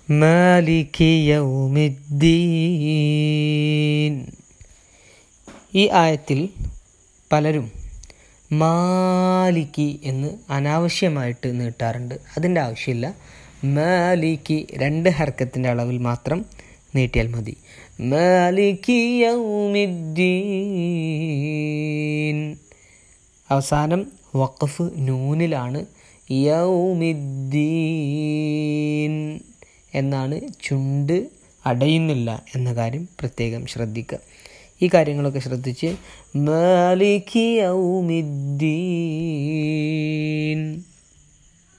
Maliki യൗമിദ്ദീൻ ഈ ആയത്തിൽ പലരും മാലിക്കി എന്ന് അനാവശ്യമായിട്ട് നീട്ടാറുണ്ട് അതിൻ്റെ ആവശ്യമില്ല മാലിക്കി രണ്ട് ഹർക്കത്തിൻ്റെ അളവിൽ മാത്രം നീട്ടിയാൽ മതി മാലിക്കി യൗമിദ്ദീൻ അവസാനം വഖഫ് നൂനിലാണ് യൗമിദ്ദീൻ എന്നാണ് ചുണ്ട് അടയുന്നില്ല എന്ന കാര്യം പ്രത്യേകം ശ്രദ്ധിക്കുക ഈ കാര്യങ്ങളൊക്കെ ശ്രദ്ധിച്ച് മാലികി യൗമിദ്ദീൻ